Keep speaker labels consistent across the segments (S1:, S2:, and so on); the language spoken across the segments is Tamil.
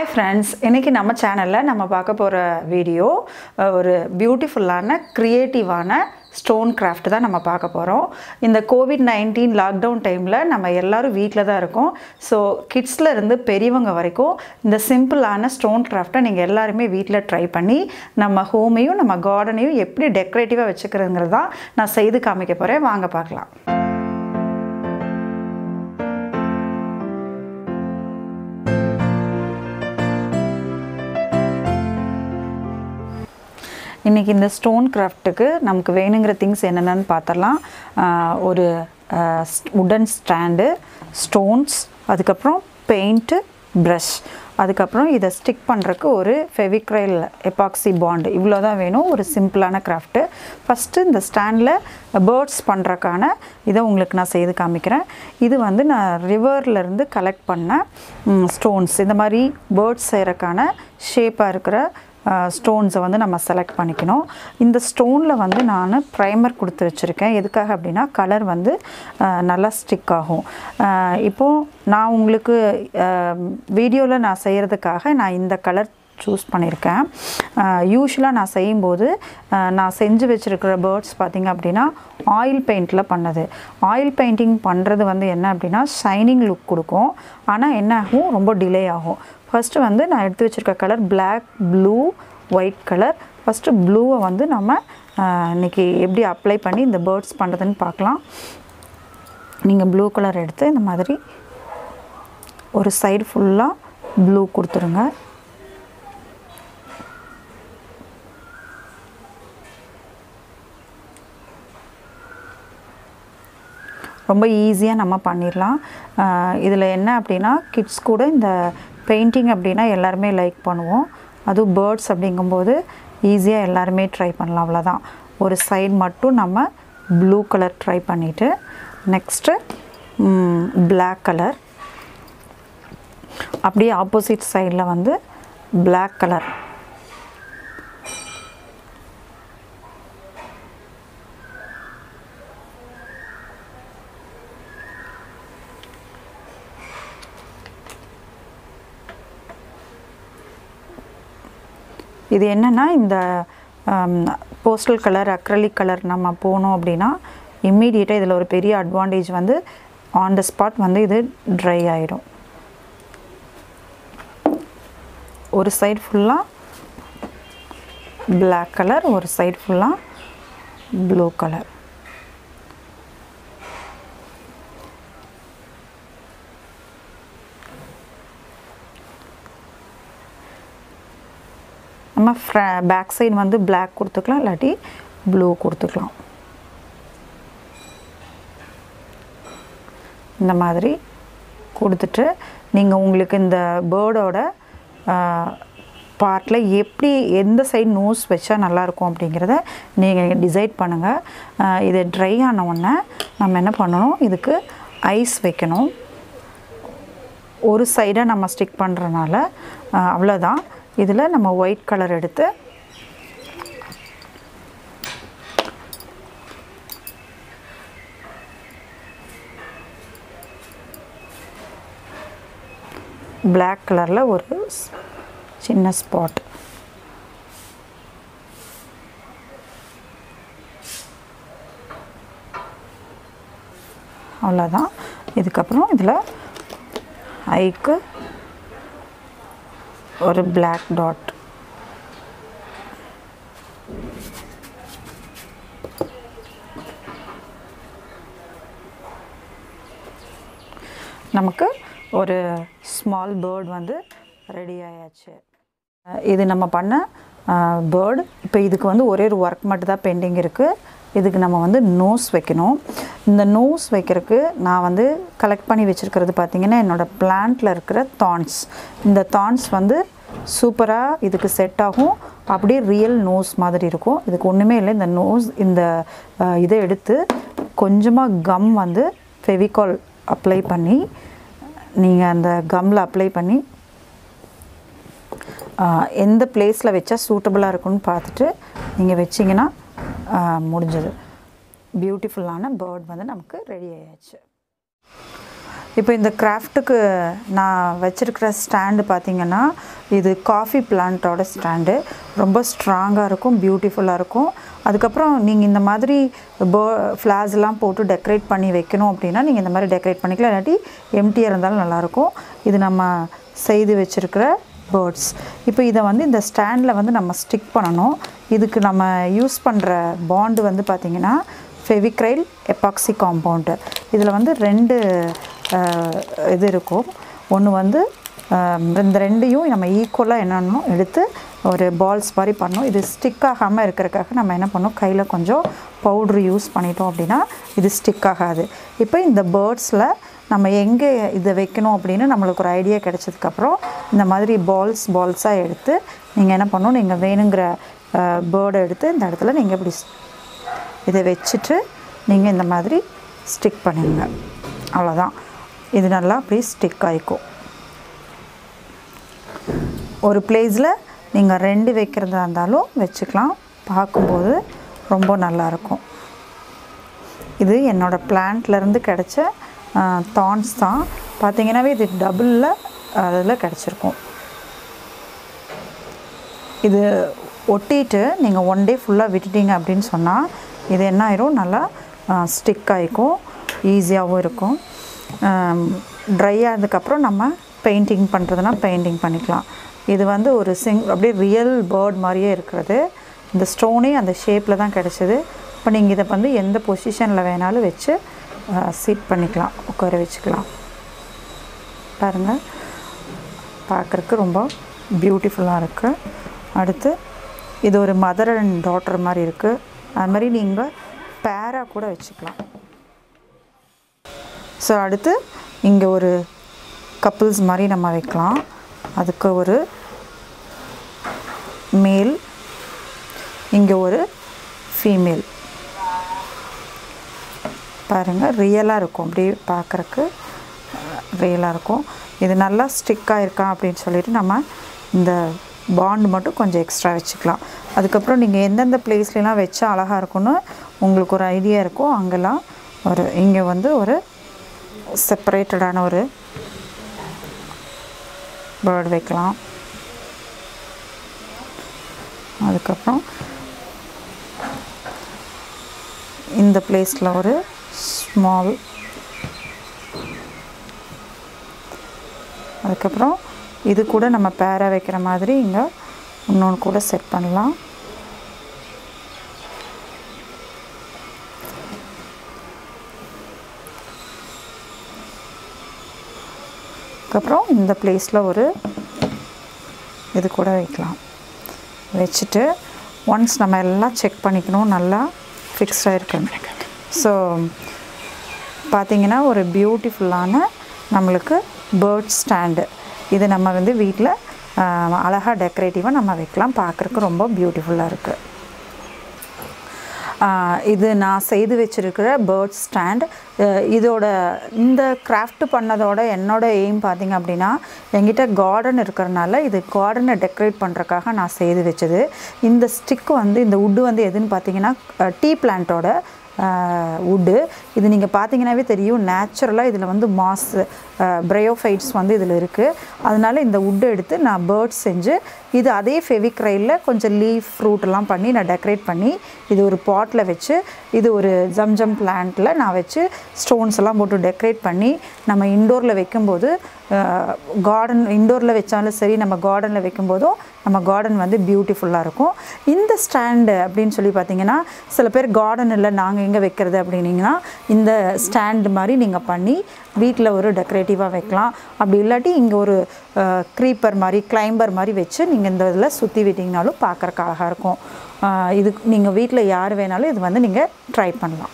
S1: ஹாய் ஃப்ரெண்ட்ஸ் இன்றைக்கி நம்ம சேனலில் நம்ம பார்க்க போகிற வீடியோ அஹ், ஒரு பியூட்டிஃபுல்லான க்ரியேட்டிவான ஸ்டோன் கிராஃப்ட் தான் நம்ம பார்க்க போகிறோம் இந்த கோவிட் நைன்டீன் லாக்டவுன் டைமில் நம்ம எல்லாரும் வீட்டில் தான் இருக்கோம் ஸோ கிட்ஸில் இருந்து பெரியவங்க வரைக்கும் இந்த சிம்பிளான ஸ்டோன் கிராஃப்டை நீங்கள் எல்லாருமே வீட்டில் ட்ரை பண்ணி நம்ம ஹோமையும் நம்ம கார்டனையும் எப்படி டெக்கரேட்டிவாக வச்சுக்கிறதுங்கிறது தான் நான் செய்து காமிக்க போகிறேன் வாங்க பார்க்கலாம் இன்றைக்கி இந்த ஸ்டோன் கிராஃப்ட்டுக்கு நமக்கு வேணுங்கிற திங்ஸ் என்னென்னு பார்த்தரலாம் ஆஹ் ஒரு உடன் ஸ்டாண்டு ஸ்டோன்ஸ் அதுக்கப்புறம் பெயிண்ட்டு ப்ரஷ் அதுக்கப்புறம் இதை ஸ்டிக் பண்ணுறக்கு ஒரு ஃபெவிக்ரைல் எபாக்சி பாண்ட் இவ்வளோ தான் வேணும் ஒரு சிம்பிளான கிராஃப்ட்டு ஃபஸ்ட்டு இந்த ஸ்டாண்டில் பேர்ட்ஸ் பண்ணுறக்கான இதை உங்களுக்கு நான் செய்து காமிக்கிறேன் இது வந்து நான் ரிவர்லேருந்து கலெக்ட் பண்ண ஸ்டோன்ஸ் இந்த மாதிரி பேர்ட்ஸ் செய்கிறக்கான ஷேப்பாக இருக்கிற ஸ்டோன்ஸை வந்து நம்ம செலக்ட் பண்ணிக்கணும் இந்த ஸ்டோனில் வந்து நான் ப்ரைமர் கொடுத்து வச்சுருக்கேன் எதுக்காக அப்படின்னா கலர் வந்து அஹ், நல்லா ஸ்டிக் ஆகும் அஹ், இப்போது நான் உங்களுக்கு வீடியோவில் நான் செய்கிறதுக்காக நான் இந்த கலர் சூஸ் பண்ணியிருக்கேன் யூஸ்வலாக நான் செய்யும்போது அஹ், நான் செஞ்சு வச்சுருக்கிற பேர்ட்ஸ் பார்த்திங்க அப்படின்னா ஆயில் பெயிண்டில் பண்ணது ஆயில் பெயிண்டிங் பண்ணுறது வந்து என்ன அப்படின்னா ஷைனிங் லுக் கொடுக்கும் ஆனால் என்ன ஆகும் ரொம்ப டிலே ஆகும் ஃபஸ்ட்டு வந்து நான் எடுத்து வச்சுருக்க colour Black blue white colour first ப்ளூவை வந்து நம்ம அஹ், இன்னைக்கு எப்படி அப்ளை பண்ணி இந்த பேர்ட்ஸ் பண்ணுறதுன்னு பார்க்கலாம் நீங்கள் ப்ளூ கலர் எடுத்து இந்த மாதிரி ஒரு சைடு ஃபுல்லாக ப்ளூ கொடுத்துருங்க ரொம்ப ஈஸியாக நம்ம பண்ணிடலாம் இதில் என்ன அப்படின்னா கிட்ஸ் கூட இந்த பெயிண்டிங் அப்படின்னா எல்லாருமே லைக் பண்ணுவோம் அதுவும் பேர்ட்ஸ் அப்படிங்கும்போது ஈஸியாக எல்லாருமே ட்ரை பண்ணலாம் அவ்வளோதான் ஒரு சைடு மட்டும் நம்ம ப்ளூ கலர் ட்ரை பண்ணிவிட்டு நெக்ஸ்ட்டு Black கலர் அப்படியே ஆப்போசிட் சைடில் வந்து Black கலர் இது என்னென்னா இந்த போஸ்டல் கலர் அக்ரலிக் கலர் நம்ம போனோம் அப்படின்னா இம்மீடியட்டாக இதில் ஒரு பெரிய அட்வான்டேஜ் வந்து ஆன் த ஸ்பாட் வந்து இது ட்ரை ஆயிடும் ஒரு சைடு ஃபுல்லாக Black கலர் ஒரு சைடு ஃபுல்லாக ப்ளூ கலர் நம்ம ஃப்ர பேக் சைடு வந்து Black கொடுத்துக்கலாம் இல்லாட்டி ப்ளூ கொடுத்துக்கலாம் இந்த மாதிரி கொடுத்துட்டு நீங்கள் உங்களுக்கு இந்த பேர்டோட பார்ட்டில் எப்படி எந்த சைடு நோஸ் வச்சா நல்லாயிருக்கும் அப்படிங்கிறத நீங்கள் டிசைட் பண்ணுங்கள் இது ட்ரை ஆன உடனே நம்ம என்ன பண்ணணும் இதுக்கு ஐஸ் வைக்கணும் ஒரு சைடாக நம்ம ஸ்டிக் பண்ணுறனால அவ்வளோதான் இதில் நம்ம ஒயிட் கலர் எடுத்து Black கலரில் ஒரு ஸ்- சின்ன ஸ்பாட் அவ்வளோதான் இதுக்கப்புறம் இதில் ஐக்கு ஒரு Black டாட் நமக்கு ஒரு ஸ்மால் பேர்ட் வந்து ரெடி ஆயாச்சு அஹ் இது நம்ம பண்ண பேர்டு இப்போ இதுக்கு வந்து ஒரே ஒரு ஒர்க் மட்டும் தான் பெண்டிங் இருக்குது இதுக்கு நம்ம வந்து நோஸ் வைக்கணும் இந்த நோஸ் வைக்கிறதுக்கு நான் வந்து கலெக்ட் பண்ணி வச்சுருக்கிறது பார்த்திங்கன்னா என்னோடய பிளான்ட்டில் இருக்கிற தான்ஸ் இந்த தான்ஸ் வந்து சூப்பராக இதுக்கு செட் ஆகும் அப்படியே ரியல் நோஸ் மாதிரி இருக்கும் இதுக்கு ஒன்றுமே இல்லை இந்த நோஸ் இந்த அஹ், இதை எடுத்து கொஞ்சமாக கம் வந்து ஃபெவிகால் அப்ளை பண்ணி நீங்கள் அந்த கம்மில் அப்ளை பண்ணி ஆஹ், எந்த பிளேஸில் வச்சா சூட்டபுளாக இருக்கும்னு பார்த்துட்டு நீங்கள் வச்சிங்கன்னா ஆஹ், முடிஞ்சது பியூட்டிஃபுல்லான பேர்ட் வந்து நமக்கு ரெடி ஆயாச்சு இப்போ இந்த கிராஃப்ட்டுக்கு நான் வச்சுருக்கிற ஸ்டாண்டு பார்த்தீங்கன்னா இது காஃபி பிளான்ட்டோட ஸ்டாண்டு ரொம்ப ஸ்ட்ராங்காக இருக்கும் பியூட்டிஃபுல்லாக இருக்கும் அதுக்கப்புறம் நீங்கள் இந்த மாதிரி பே ஃப்ளார்ஸ்லாம் போட்டு டெக்கரேட் பண்ணி வைக்கணும் அப்படின்னா நீங்கள் இந்த மாதிரி டெக்கரேட் பண்ணிக்கலாம் இல்லாட்டி எம்டியாக இருந்தாலும் நல்லாயிருக்கும் இது நம்ம செய்து வச்சுருக்கிற பேர்ட்ஸ் இப்போ இதை வந்து இந்த ஸ்டாண்டில் வந்து நம்ம ஸ்டிக் பண்ணணும் இதுக்கு நம்ம யூஸ் பண்ணுற பாண்டு வந்து பார்த்திங்கன்னா ஃபெவிக்ரைல் எபாக்சி காம்பவுண்டு இதில் வந்து ரெண்டு அஹ், இது இருக்கும் ஒன்று வந்து அஹ், இந்த ரெண்டையும் நம்ம ஈக்குவலாக என்னன்னு எடுத்து ஒரு பால்ஸ் மாதிரி பண்ணோம் இது ஸ்டிக் ஆகாமல் இருக்கிறதுக்காக நம்ம என்ன பண்ணோம் கையில் கொஞ்சம் பவுட்ரு யூஸ் பண்ணிட்டோம் அப்படின்னா இது ஸ்டிக் ஆகாது இப்போ இந்த பேர்ட்ஸில் நம்ம எங்கே இதை வைக்கணும் அப்படின்னு நம்மளுக்கு ஒரு ஐடியா கிடைச்சதுக்கப்புறம் இந்த மாதிரி பால்ஸ் பால்ஸாக எடுத்து நீங்கள் என்ன பண்ணணும் நீங்கள் வேணுங்கிற பேர்டை எடுத்து இந்த இடத்துல நீங்கள் இப்படி ஸ்- இதை வச்சுட்டு நீங்கள் இந்த மாதிரி ஸ்டிக் பண்ணிடுங்க அவ்வளோதான் இது நல்லா அப்படியே ஸ்டிக் ஆகிக்கும் ஒரு பிளேஸில் நீங்கள் ரெண்டு வைக்கிறதா இருந்தாலும் வச்சுக்கலாம் பார்க்கும்போது ரொம்ப நல்லாயிருக்கும் இது என்னோடய பிளான்ட்லேருந்து கிடைச்ச தான்ஸ் தான் பார்த்தீங்கன்னாவே இது டபுளில் அதில் கிடச்சிருக்கும் இது ஒட்டிட்டு நீங்கள் ஒன் டே ஃபுல்லாக விட்டுட்டீங்க அப்படின்னு சொன்னால் இது என்ன ஆயிரும் நல்லா ஸ்டிக் ஆகிக்கும் ஈஸியாகவும் இருக்கும் ட்ரை ஆனதுக்கப்புறம் நம்ம பெயிண்டிங் பண்ணுறதுனா பெயிண்டிங் பண்ணிக்கலாம் இது வந்து ஒரு சிங் அப்படியே ரியல் பேர்ட் மாதிரியே இருக்கிறது இந்த ஸ்டோனே அந்த ஷேப்பில் தான் கிடச்சிது இப்போ நீங்கள் இதை வந்து எந்த பொசிஷனில் வேணாலும் வச்சு சீட் பண்ணிக்கலாம் உட்கார வச்சுக்கலாம் பாருங்கள் பார்க்குறக்கு ரொம்ப பியூட்டிஃபுல்லாக இருக்குது அடுத்து இது ஒரு மதர் அண்ட் டாட்டர் மாதிரி இருக்குது அது மாதிரி நீங்கள் பேராக கூட வச்சுக்கலாம் ஸோ அடுத்து இங்கே ஒரு கப்புள்ஸ் மாதிரி நம்ம வைக்கலாம் அதுக்கு ஒரு மேல் இங்கே ஒரு ஃபீமேல் பாருங்கள் ரியலாக இருக்கும் அப்படியே பார்க்குறக்கு ரியலாக இருக்கும் இது நல்லா ஸ்டிக்காக இருக்கா அப்படின்னு சொல்லிட்டு நம்ம இந்த பாண்ட் மட்டும் கொஞ்சம் எக்ஸ்ட்ரா வச்சுக்கலாம் அதுக்கப்புறம் நீங்கள் எந்தெந்த பிளேஸ்லாம் வச்சா அழகாக இருக்கும்னு உங்களுக்கு ஒரு ஐடியா இருக்கும் அங்கெல்லாம் ஒரு இங்கே வந்து ஒரு செப்பரேட்டடான ஒரு பேர்டு வைக்கலாம் அதுக்கப்புறம் இந்த பிளேஸில் ஒரு ஸ்மால் அதுக்கப்புறம் இது கூட நம்ம பேராக வைக்கிற மாதிரி இங்கே இன்னொன்று கூட செட் பண்ணலாம் அதுக்கப்புறம் இந்த பிளேஸில் ஒரு இது கூட வைக்கலாம் வச்சுட்டு ஒன்ஸ் நம்ம எல்லாம் செக் பண்ணிக்கணும் நல்லா ஃபிக்ஸ்டாக இருக்கணும் ஸோ பார்த்தீங்கன்னா ஒரு பியூட்டிஃபுல்லான நம்மளுக்கு பேர்ட் ஸ்டாண்டு இது நம்ம வந்து வீட்டில் அழகாக டெக்கரேட்டிவாக நம்ம வைக்கலாம் பார்க்குறக்கு ரொம்ப பியூட்டிஃபுல்லாக இருக்குது ஆஹ் இது நான் செய்து வச்சிருக்கிற பேர்ட் ஸ்டாண்ட் இதோட இந்த கிராஃப்ட் பண்ணதோட என்னோட எய்ம் பார்த்தீங்க அப்படின்னா என்கிட்ட கார்டன் இருக்கிறனால இது கார்டனை டெக்கரேட் பண்ணுறக்காக நான் செய்து வச்சது இந்த ஸ்டிக் வந்து இந்த வுட்டு வந்து எதுன்னு பார்த்தீங்கன்னா டீ பிளான்ட்டோட வுட்டு இது நீங்கள் பார்த்தீங்கன்னாவே தெரியும் நேச்சுரலாக இதில் வந்து மாஸ் பிரயோஃபைட்ஸ் வந்து இதில் இருக்குது அதனால இந்த வுட்டை எடுத்து நான் பேர்ட்ஸ் செஞ்சு இது அதே ஃபெவிக்ரைலில் கொஞ்சம் லீஃப் ஃப்ரூட்டெல்லாம் பண்ணி நான் டெக்கரேட் பண்ணி இது ஒரு பாட்டில் வச்சு இது ஒரு ஜம்ஜம் பிளான்ட்டில் நான் வச்சு ஸ்டோன்ஸ் எல்லாம் போட்டு டெக்கரேட் பண்ணி நம்ம இண்டோரில் வைக்கும்போது கார்டன் இண்டோரில் வச்சாலும் சரி நம்ம கார்டனில் வைக்கும்போதும் நம்ம கார்டன் வந்து பியூட்டிஃபுல்லாக இருக்கும் இந்த ஸ்டாண்டு அப்படின்னு சொல்லி பார்த்தீங்கன்னா சில பேர் கார்டன் இல்லை நாங்கள் எங்கே வைக்கிறது அப்படின்னீங்கன்னா இந்த ஸ்டாண்டு மாதிரி நீங்கள் பண்ணி வீட்டில் ஒரு டெக்கரேட்டிவாக வைக்கலாம் அப்படி இல்லாட்டி இங்கே ஒரு க்ரீப்பர் மாதிரி கிளைம்பர் மாதிரி வச்சு நீங்கள் இந்த இதில் சுற்றி விட்டிங்கனாலும் பார்க்குறக்கு அழகாக இருக்கும் அஹ் இது நீங்கள் வீட்டில் யார் வேணாலும் இது வந்து நீங்கள் ட்ரை பண்ணலாம்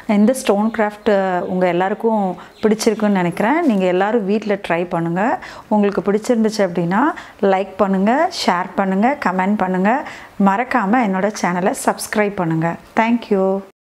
S1: இந்த ஸ்டோன் கிராஃப்ட் உங்கள் எல்லாருக்கும் பிடிச்சிருக்குன்னு நினைக்கிறேன் நீங்கள் எல்லோரும் வீட்டில் ட்ரை பண்ணுங்கள் உங்களுக்கு பிடிச்சிருந்துச்சு அப்படின்னா லைக் பண்ணுங்கள் ஷேர் பண்ணுங்கள் கமெண்ட் பண்ணுங்கள் மறக்காமல் என்னோட சேனலை சப்ஸ்கிரைப் பண்ணுங்கள் தேங்க்யூ